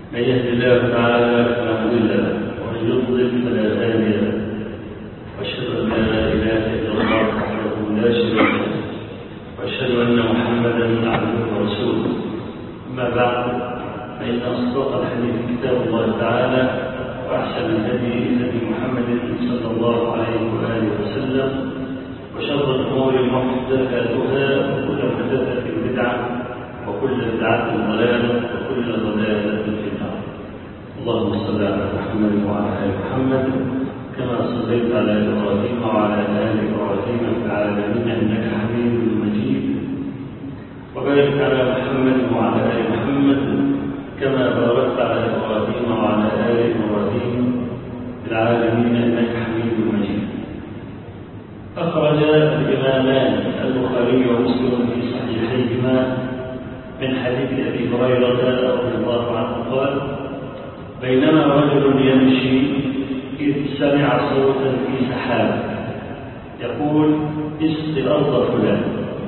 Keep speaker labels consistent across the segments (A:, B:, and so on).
A: من يهد الله تعالى فلا مضل له ومن يضلل فلا هادي له واشهد ان لا اله الا الله وحده لا شريك له واشهد ان محمدا عبده ورسوله اما بعد فان اصدق الحديث كتاب الله تعالى واحسن الهدي هدي محمد صلى الله عليه واله وسلم وشر الامور محدثاتها وكل محدثه بدعه وكل بدعه ضلاله وكل ضلاله في النار اللهم صل على محمد وعلى ال محمد كما صليت على ابراهيم وعلى ال ابراهيم في العالمين انك حميد مجيد وبارك على محمد وعلى ال محمد كما باركت على ابراهيم وعلى ال ابراهيم في العالمين انك حميد مجيد اخرج الامامان البخاري ومسلم في صحيحيهما من حديث ابي هريره رضي الله عنه قال بينما رجل يمشي إذ سمع صوتا في سحاب يقول اسق أرض فلان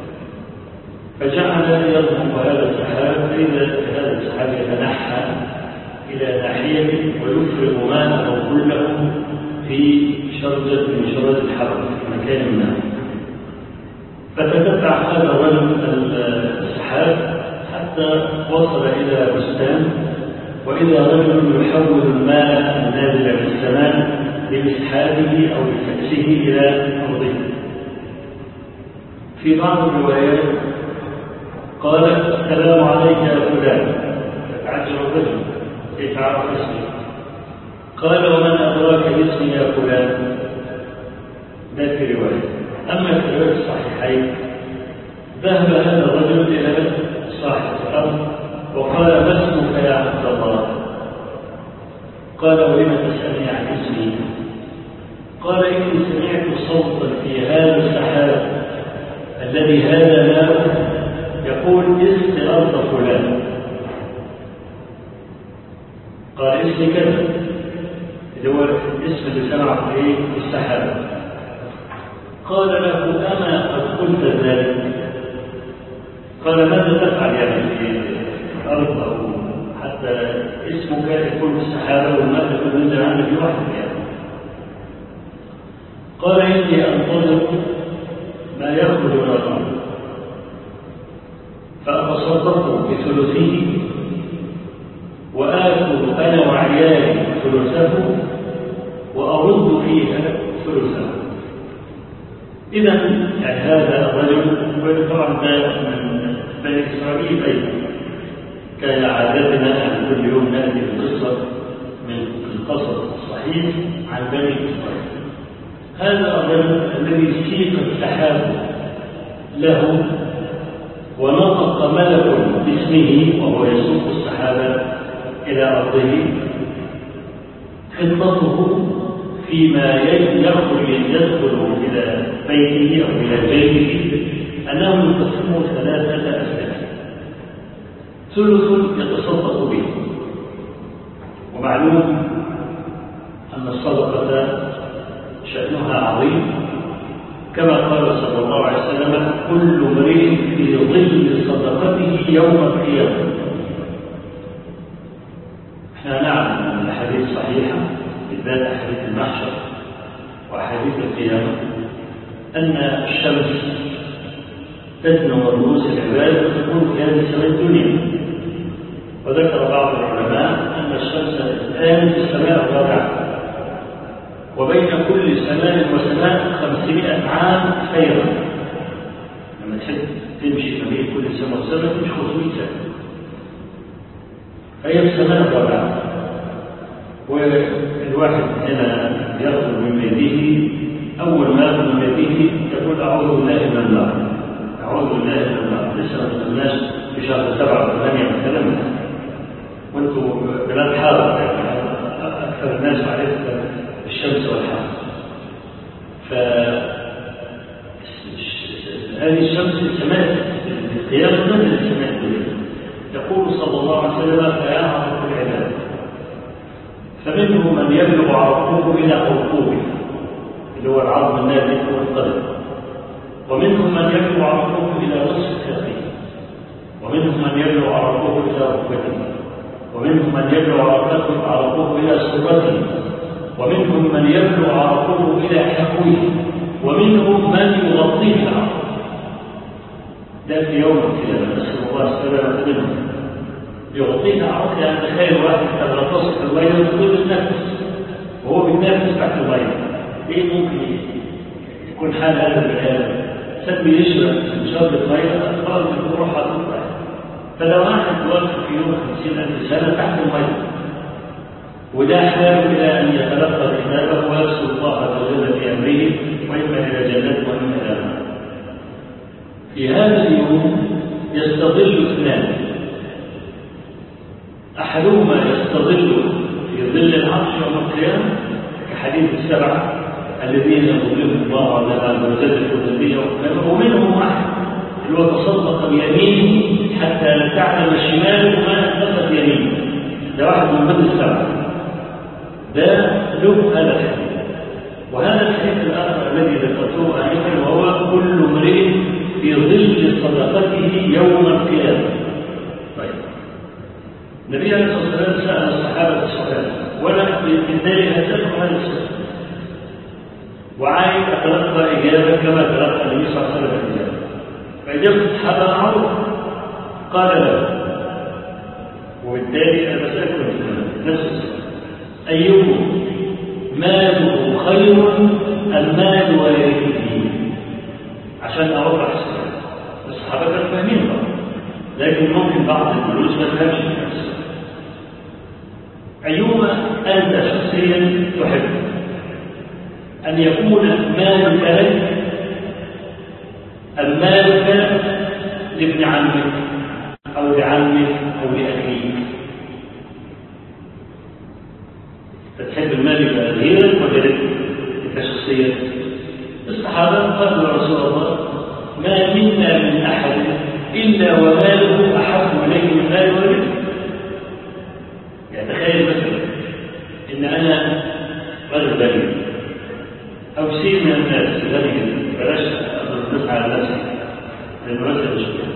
A: فجعل يضرب هذا السحاب فإذا هذا السحاب يتنحى إلى ناحية ويفرغ ماءه كله في شرجة من شرج الحرب في مكان ما فتتبع هذا الرجل السحاب حتى وصل إلى بستان وإذا رجل يحول الماء النازل من السماء بمسحابه أو بكأسه إلى أرضه في بعض الروايات قال السلام عليك يا فلان فتعجب الرجل كيف عرف اسمي قال ومن أدراك اسمي يا فلان ده في رواية أما في رواية الصحيحين ذهب هذا الرجل إلى صاحب الأرض وقال ما اسمك يا عبد الله قال ولم تسألني عن اسمي قال إني سمعت صوتا في هذا السحاب الذي هذا ماء يقول اسم أرض فلان قال اسمي كذا اللي هو الاسم اللي سمعه ايه في السحاب قال له أما قد قلت ذلك قال ماذا تفعل يعني في الأرض أو حتى اسمك يكون في السحابة والماء يكون ينزل عنك لوحدك يعني قال إني أنتظر ما يخرج من الأرض فأتصدق بثلثه وآكل أنا وعيالي ثلثه وأرد فيها ثلثه إذا يعني هذا الرجل طبعا ده من بني إسرائيل أيضا كان عادتنا أن كل يوم نأتي بقصة من القصص الصحيح عن بني إسرائيل هذا الرجل الذي سيق السحاب له ونطق ملك باسمه وهو يسوق السحاب إلى أرضه خطته فيما يخرج يدخل إلى بيته أو إلى بيته أنه يقسمه ثلاثة أسلاك ثلث يتصدق به ومعلوم أن الصدقة شأنها عظيم كما قال صلى الله عليه وسلم كل امرئ في ظل صدقته يوم القيامة احنا نعلم أن الحديث صحيحة بالذات أحاديث المحشر وأحاديث القيامة أن الشمس تدنو رؤوس العباد وتكون في هذه السماء الدنيا وذكر بعض العلماء أن الشمس الآن في السماء الرابعة وبين كل سماء وسماء خمسمائة عام خيرا لما تحب تمشي ما بين كل سماء وسماء تمشي 500 سنة فهي في السماء الرابعة والواحد هنا يخرج من بيته أول ما يخرج من بيته يقول أعوذ بالله من النار أعوذ بالله من النار لسه ما دخلناش في شهر سبعة وثمانية مثلا وانتم بلاد حارة يعني أكثر الناس معرفة الشمس والحر ف هذه الشمس السماء القيامة نزل السماء الدنيا يقول صلى الله عليه وسلم فيا عرف العباد فمنهم من يبلغ عرقه إلى قرقوبه اللي هو العظم النابت والقلب ومنهم من يبلغ عرقه إلى نصف ساقه ومنهم من يبلغ عرقه إلى ركبته ومنهم من يبلغ عرقه عرقه إلى سرته ومنهم من يبلغ عرقه إلى حقوه ومنهم من يغطيه العرق ده في يوم القيامة نسأل الله السلامة منهم يغطيه عرق يعني تخيل واحد قد غطس في المية وتقول بتنفس وهو بيتنفس تحت المية ايه ممكن يكون حال هذا البني ادم سد يشرب شربة مية خلاص بتروح هتطلع فلو واحد واقف في يوم 50000 سنة تحت المية وده يحتاج إلى أن يتلقى كتابه ويرسل الله عز وجل بأمره وإما إلى جنة وإما إلى نار. في هذا اليوم يستظل اثنان أحدهما يستظل في ظل العرش يوم القيامة كحديث السبعة الذين يظلهم الله عز وجل في ظله ومنهم واحد اللي هو تصدق بيمينه حتى لا تعلم شماله ما انفقت يمينه ده واحد من ضمن السبعه ده له هذا الحديث وهذا الحديث الاخر الذي ذكرته انفا وهو كل امرئ في ظل صدقته يوم القيامه طيب النبي عليه الصلاه والسلام سال الصحابه السؤال وانا بالتالي هسالكم هذا السؤال وعايز اتلقى اجابه كما تلقى النبي صلى الله عليه وسلم الاجابه فإجابة الصحابة معروف قال له وبالتالي أنا بسألكم نفس السؤال أيكم ماله خير أم مال والده عشان أوضح السؤال الصحابة كانوا فاهمين طبعا لكن ممكن بعض الدروس ما تفهمش الناس أيهما أنت شخصيا تحب أن يكون مالك لك أم مالك لابن عمك أو لعمك أو لأخيك فتحب المال لغيرك ولا لك أنت شخصيا الصحابة قالوا يا رسول الله ما منا من أحد إلا وماله أحب إليه من مال والده يعني تخيل مثلا إن أنا رجل غني أو سيء من الناس غني بلاش الناس على نفسي لأنه نفسي مش كده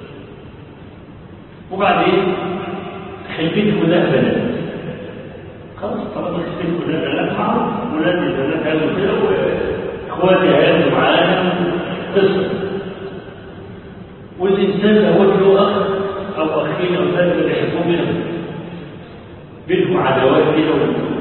A: وبعدين خلفيتي كلها بنات خلاص طالما خلفيتي كلها بنات معروف ولادي البنات هياخدوا كده واخواتي هياخدوا معانا قصه والانسان لو له اخ او اخين او ثلاثه اللي يحبون منهم بينهم عداوات كده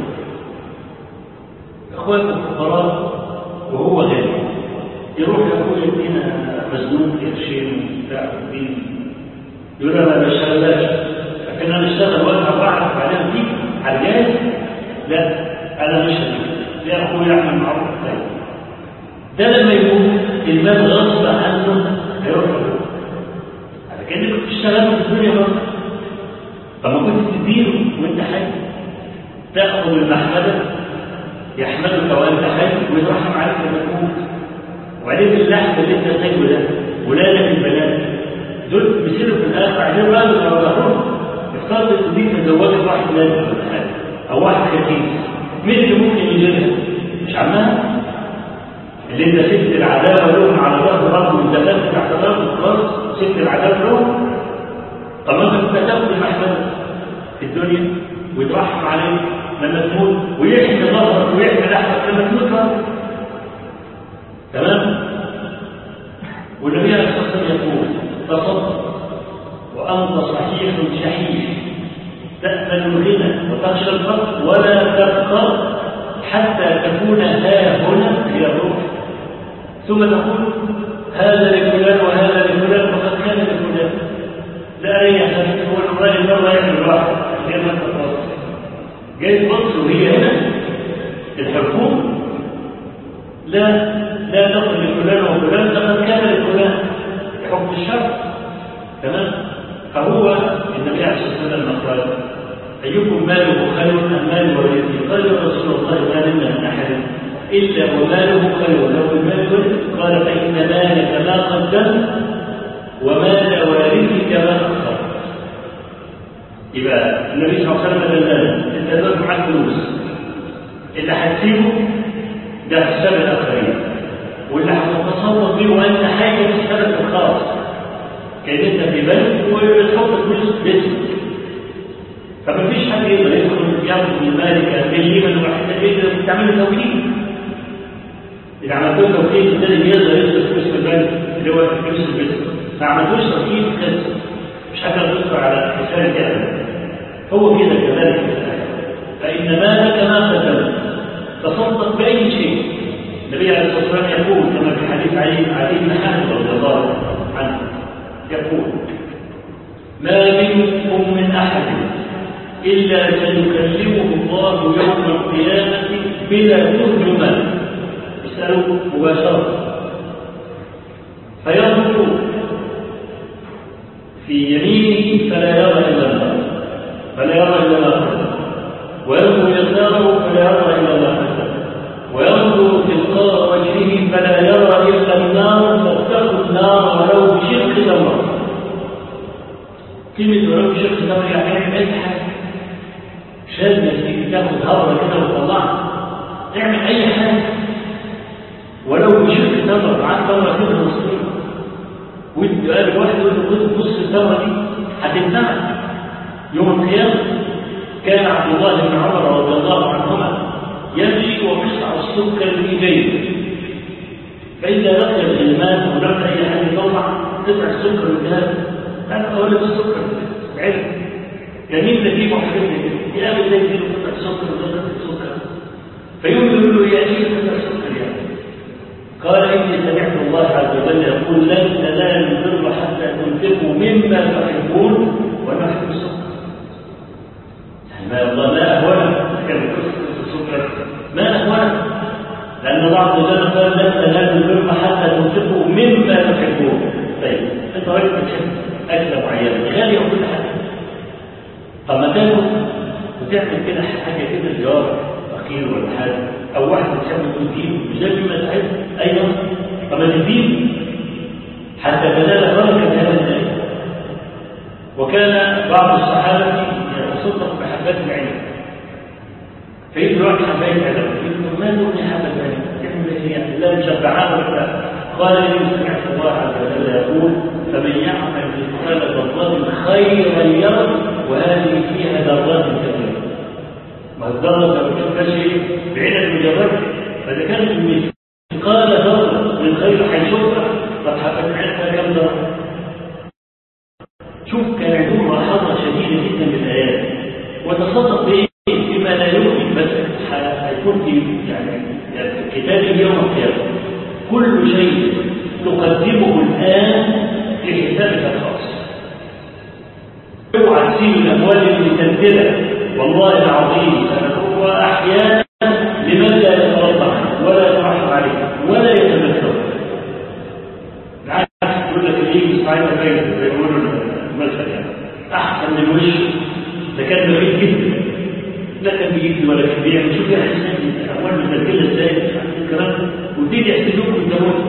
A: اخواته فقراء وهو غني يروح يقول يدينا مزنوق قرشين بتاع الدين يقول انا ما بشتغلش لكن انا اشتغل وادفع واحد بعدين دي على الجاهز لا انا مش هجيب يا اخويا اعمل معروف طيب ده لما يكون المال غصب عنه هيروح له على كانك كنت بتشتغل في الدنيا برضه طب ما كنت تديره وانت حي تاخذ المحمده يحمدك وانت حي ويرحم عليك لما تموت وبعدين اللحم اللي انت سايبه ده ولادك البنات دول بيصيروا في الاخر عايزين راجل او ظهرهم افترض ان دي تزوجت واحد لازم ولا حاجه او واحد خفيف مين اللي ممكن يجيبها؟ مش عمها؟ اللي انت سبت العداوه لهم على ظهر رب ودخلت تحت ظهر خلاص سبت العداوه لهم طب ما انت كنت هتاخد المحمد في الدنيا ويترحم عليك لما تموت ويحمي ظهرك ويحمي لحمك لما تموت تمام والنبي عليه الصلاه والسلام يقول تصدق وانت صحيح شحيح تامل الغنى وتخشى الفقر ولا تفقر حتى تكون ها هنا هي الروح ثم تقول هذا لفلان وهذا لفلان وقد كان لفلان لا ريح هو الراجل ده رايح للواحد غير ما تتواصل جاي تبص وهي هنا الحكومه لا لا تقل لفلان وفلان لقد كان لفلان بحكم الشرع تمام فهو النبي عليه الصلاه والسلام قال ايكم ماله خير ام مال ولده قال يا رسول الله ما منا من احد الا وماله خير له المال ولده قال فان مالك ما قدمت ومال والدك ما اخرت يبقى النبي صلى الله عليه وسلم دلنا انت دلوقتي معاك فلوس اللي هتسيبه ده حساب الاخرين واللي هتتصرف بيه وانت حاجه في حسابك الخاص كان انت في بنك وتحط فلوس باسمك فما فيش حد يقدر يدخل ياخذ من مالك مليما واحدا الا تعمل توكيل اذا عملت له توكيل الثاني يقدر يدخل فلوس في البنك اللي هو فلوس البيت ما عملتوش توكيل خسر مش حاجه تدخل على حساب ابدا هو كده كذلك فان مالك ما قتلت تصدق باي شيء النبي عليه الصلاه والسلام يقول كما في حديث علي علي بن حاتم رضي الله عنه يقول ما منكم من احد الا سيكلمه الله يوم القيامه بلا ترجمان يساله مباشره فينظر في يمينه فلا يرى الا الله فلا يرى الا الله وينظر يساره فلا يرى الا الله وينظر تلقاء وجهه فلا يرى الا النار فاتقوا النار ولو بشق تمره كلمه ولو بشق تمره يعني اي حاجه شاذ نفسك تاخد هره كده وتطلعها اعمل اي حاجه ولو بشق تمره معاك تمره كده نصين وانت قال واحد يقول له خد نص التمره دي هتنفعك يوم القيامه كان عبد الله بن عمر رضي الله عنهما يمشي ومسع السكر في جيبه فإذا لقي الغلمان أو لقي أي حد يطلع قطع السكر من هذا أنا أقول لك السكر علم جميل نجيب وحاجات كده يقابل زي كده قطع سكر وقطع سكر فيقول له يا أخي قطع سكر يعني قال إني سمعت الله عز وجل يقول لن تنالوا البر حتى تنفقوا مما تحبون ونحب السكر ما الله ما أهونه كان السكر ما أهونه لأن الله عز وجل قال لن تنالوا البر حتى تنفقوا مما تحبون طيب أنت راجل بتحب أكلة معينة غالية وكل حاجة طب ما تاكل وتعمل كده حاجة كده زيارة فقير ولا حاجة أو واحد بتحب تدين مش ده مما تحب أيضا طب ما تدين حتى تنال بركة هذا الناس وكان بعض الصحابة يتصدق بحبات العلم فيجي واحد حباية علم يقول ما تغني حبة العلم تعمل ايه يعني لا مشبعان ولا قال لي سمعت الله عز وجل يقول فمن يعمل مثقال ذرة خيرا يرى وهذه فيها ذرات كثيرة ما الذرة لو تشوفها شيء بعيد المجرد فإذا كانت مثقال ذرة من خير هيشوفها طب حبة علمها كم ذرة شوف كان عندهم ملاحظة شديدة جدا بالآيات وتصدق بإيه؟ بما لا يؤمن بس هيكون في يعني كتاب يوم القيامة كل شيء تقدمه الآن في حسابك الخاص اوعى تسيب الأموال المتنزلة والله العظيم هو أحيانا لمن لا يترضى عنه ولا يترحم عليه ولا يتمثل بالعكس يقول لك اللي يسمعنا خير زي ما يقولوا المثل يعني احسن من وش ده كان بعيد جدا لا كان بيجيب ولا كان بيعمل شوف يا حسين الاموال متسجله ازاي الكلام وتيجي يحسدوك وانت موت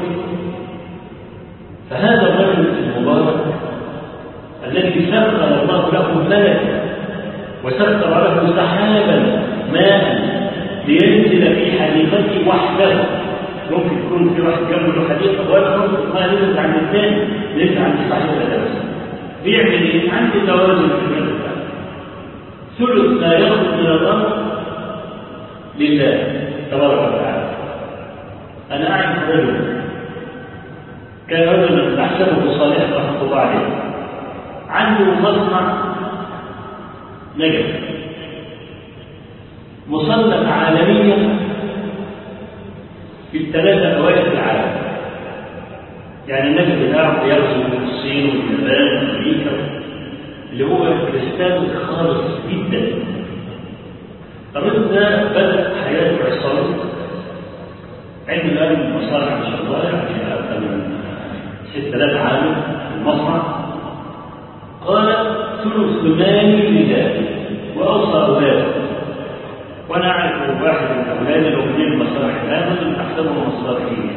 A: فهذا الرجل المبارك الذي سخر الله له ملكا وسخر له سحابا ماء لينزل في حديقته وحده ممكن يكون في واحد جنبه له حديقه ويدخل ما ينزل عند الثاني ينزل عند صاحب الادب بيعمل ايه؟ عندي توازن في المال ثلث ما يخرج من الارض لله تبارك وتعالى انا اعرف رجل كان رجلا احسبه صالحا رحمه الله عليه عنده مصنع نجف مصنف عالميا في الثلاثة أوائل العالم يعني النجف بتاعه بيغزو من الصين واليابان وأمريكا اللي هو كريستال خالص جدا الرجل ده بدأ حياته عصارة عنده الآن مصانع ما شاء الله يعني أكثر من 6000 عامل في المصنع قال ثلث مالي لله وأوصى أولاده وأنا أعرف واحد من أولادي لو من المصالح هذا من أحسنهم الصالحين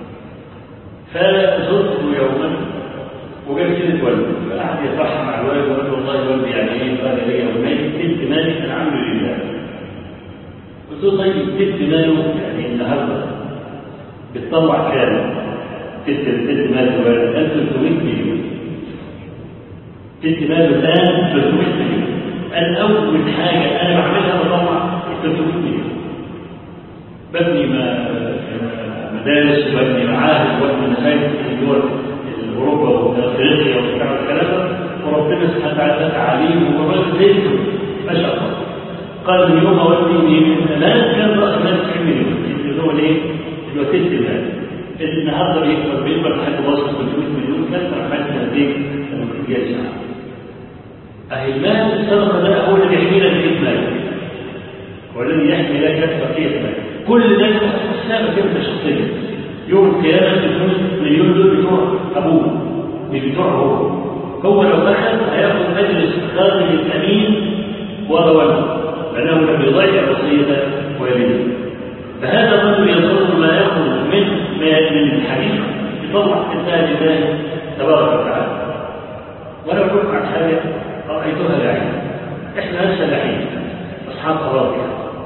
A: فزرته يوما وجاب سيرة والده فقعد يفرح مع الوالد وقال له والله والدي يعني ايه قال لي يومين تلت مالي كان عامله لله قلت له طيب تلت ماله يعني النهارده بتطلع كام؟ تلت تلت مال الوالد قال 300 مليون تلت ماله الان 300 مليون قال اول حاجه انا بعملها بطلع 300 مليون ببني ما- مدارس وببني معاهد وببني مساجد في دول اوروبا وافريقيا وبتاع الكلام ده وربنا سبحانه وتعالى فتح عليه وهو راجل زي الفل ما شاء الله قال من يوم اودي من الان كان راس مال 90 مليون اللي هو الايه؟ اللي هو تلت المال النهارده بيكبر بيكبر لحد وصل 300 مليون كان عمال سنتين لما كنت جاي أهل المال الصدقة ده هو اللي يحمي لك بقية مالك والذي يحمي لك بقية مالك كل ده حسابك أنت شخصيا يوم القيامة تكون مليون دول بتوع أبوه مش بتوع هو هو لو أخذ هياخد أجر استخراجه الأمين وضوله لأنه لم يضيع وصية والده فهذا الرجل يظن ما يأخذ من من الحديث يطلع كتاب الله تبارك وتعالى ولو كنت عن حاجة رأيتها بعيد احنا ناس فلاحين أصحاب أراضي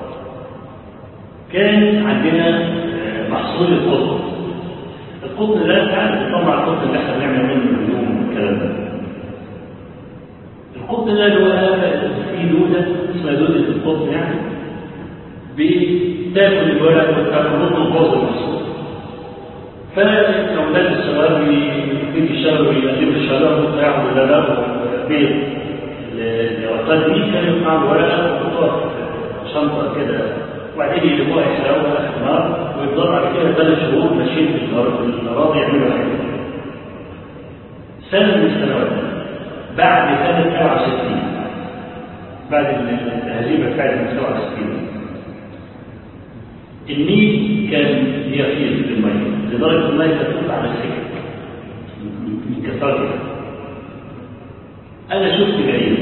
A: كان عندنا آه، محصول القطن القطن ده تعرف طبعا القطن اللي احنا بنعمل منه الهدوم والكلام ده القطن ده اللي هو آفة في دودة اسمها دودة القطن يعني بتاكل الورق وتاكل القطن وتبوظ المحصول فالأولاد الصغار بيجي الشهر ويقدموا الشهر بتاعهم ولا لا بيت الورقات دي كانوا يقطعوا الورقة ويحطوها في شنطة كده وبعدين يجيبوها يحرقوها في النار ويفضلوا على كده ثلاث شهور ماشيين في الأرض- في الأراضي يعملوا حاجة سنة من السنوات بعد سنة 67 بعد الهزيمة بتاعت من 67 النيل كان يفيض بالمية لدرجة المية تطلع على السكك من كثرتها أنا شفت بعيد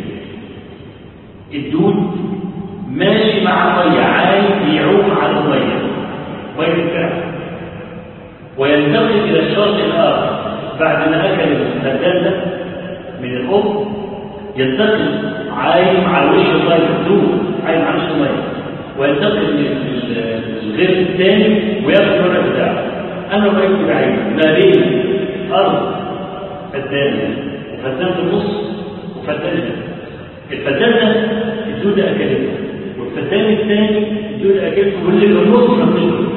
A: الدود ماشي مع المية عايز يعوم على المية مية الفعل وينتقل إلى الشاطئ الآخر بعد ما أكل الفدان ده من الأم ينتقل عايم على وش المية دود عايم على وش المية وينتقل للغير الثاني وياخد الورق بتاعه انا رايت بعيد ما بين ارض فدان وفدان في النص وفدان هنا. الفدان ده الدوده اكلته والفدان الثاني الدوده اكلته واللي في النص نطيته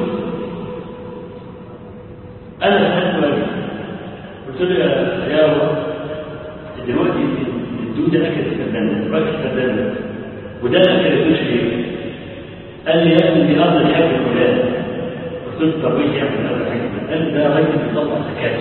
A: انا دخلت واجي قلت له يا يا رب دلوقتي الدوده اكلت الفدان ده واكل الفدان ده وده ما اكلتوش ليه؟ قال لي يا ابني دي ارض الحاج فلان قلت له طب ايش يعمل ارض الحاج فلان؟ قال لي ده راجل بيطلع زكاه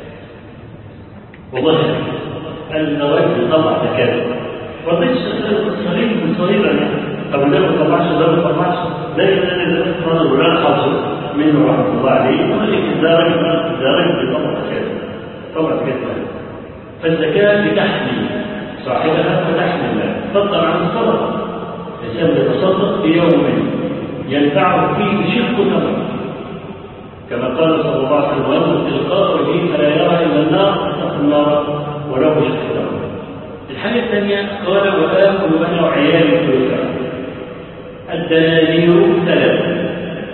A: والله قال لي ده راجل بيطلع زكاه ما رضيتش اساله صغير من صغيرا يعني طب ده ما طلعش ده ما طلعش ده كان ده قال ولا حافظ منه رحمه الله عليه ولكن ده راجل ده راجل بيطلع زكاه طلع زكاه فالزكاه بتحمي صاحبها وتحمي المال فضل عن الصدقه الإنسان يتصدق بيوم ينفعه فيه شق الأمر كما قال صلى الله عليه وسلم ويوم تلقاء وجهه فلا يرى إلا النار اتقوا النار ولو بشق الأمر الحاجة الثانية قال وآكل أنا وعيالي كل الدنانير ثلاثة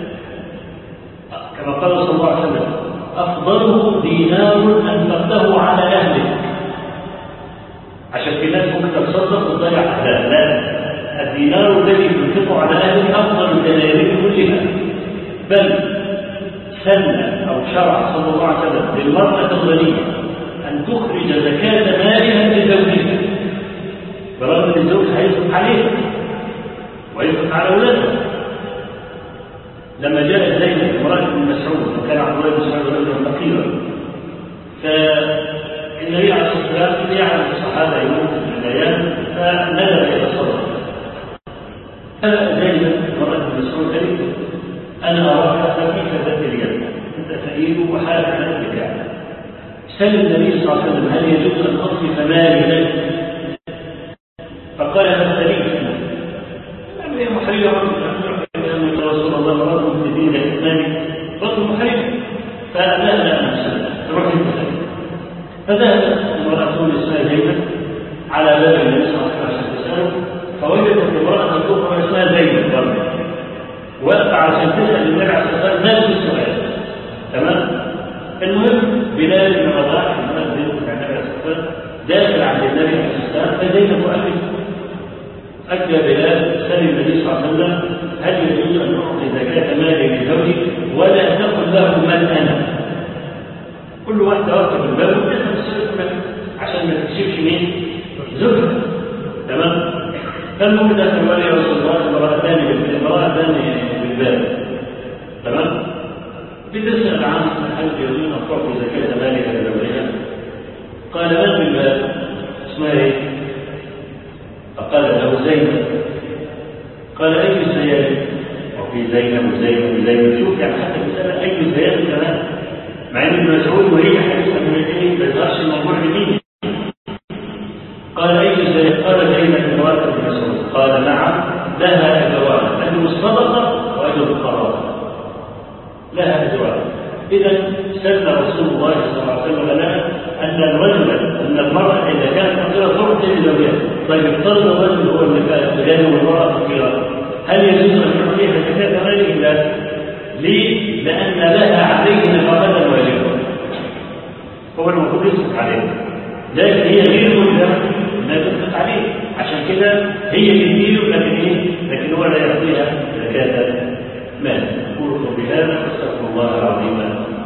A: كما قال صلى الله عليه وسلم أفضله دينار أنفقته على أهلك عشان في ناس ممكن تتصدق وتضيع أهلها لا الدينار الذي تنفقه على أهله أفضل الدنانير كلها بل سن أو شرع صلى الله عليه وسلم للمرأة الغنية أن تخرج زكاة مالها لزوجها برغم أن الزوج هيصرف عليها ويصرف على أولادها لما جاءت زينب امرأة بن مسعود وكان عبد الله بن مسعود رجلا فقيرا فالنبي عليه الصلاة والسلام يعلم الصحابة يوم الأيام فنزل يتصرف زينب امرأة بن مسعود قالت أنا أراك خفيفة ذات اليد أنت فقير وحالك على البكاء سأل النبي صلى الله عليه وسلم هل يجوز أن أصرف مالي لك؟ فقال هذا سليم يعني هي محرمة يا رسول الله مرض في دين الإسلام رجل محرم فلا لا نفسه روح انت فذهبت امرأة اسمها زينب على باب النبي صلى الله عليه وسلم تسأله فوجدت امرأة أخرى اسمها زينب برضه وقف عشان تسأل النبي عليه الصلاة والسلام نفس السؤال تمام المهم بلال بن رباح المؤذن بتاع النبي عليه الصلاة والسلام داخل عند النبي عليه الصلاة والسلام فزينب وقفت أتى بلال سأل النبي صلى الله عليه وسلم هل يجوز أن أعطي زكاة مالي لزوجي ولا تقل له من أنا كل واحد واقف في الباب وتسأل عشان ما تكشفش مين زوجها تمام فالمهم دخل ولي رسول الله امرأتان امرأتان بالباب تمام بتسأل عن هل يجوز أن تعطي زكاة مالها لزوجها قال من بالباب اسمها ايه فقال له زينب قال أي زينب وفي زينب وزينب وزينب شوف يعني حتى المسألة أي زينب كمان مع ان ابن مسعود وهي حديثة من الايه ما يظهرش الموضوع لمين قال أي زينب قال زينب امرأة ابن مسعود قال نعم لها أجران أجر الصدقة وأجر القرابة لها أجران إذا سن رسول الله صلى الله عليه وسلم لنا أن الرجل أن المرأة إذا كانت فقيرة تعطي لزوجها طيب افترض الرجل هو اللي كان والمرأة فقيرة هل يجوز أن يعطيها زكاة ماله؟ لا ليه؟ لأن لها عليه نفقة واجبة هو المفروض يصرف عليه لكن هي غير ملزمة انها تصرف عليه عشان كده هي تديله لكن ايه؟ لكن هو لا يعطيها زكاة مال. أقول بهذا أستغفر الله العظيم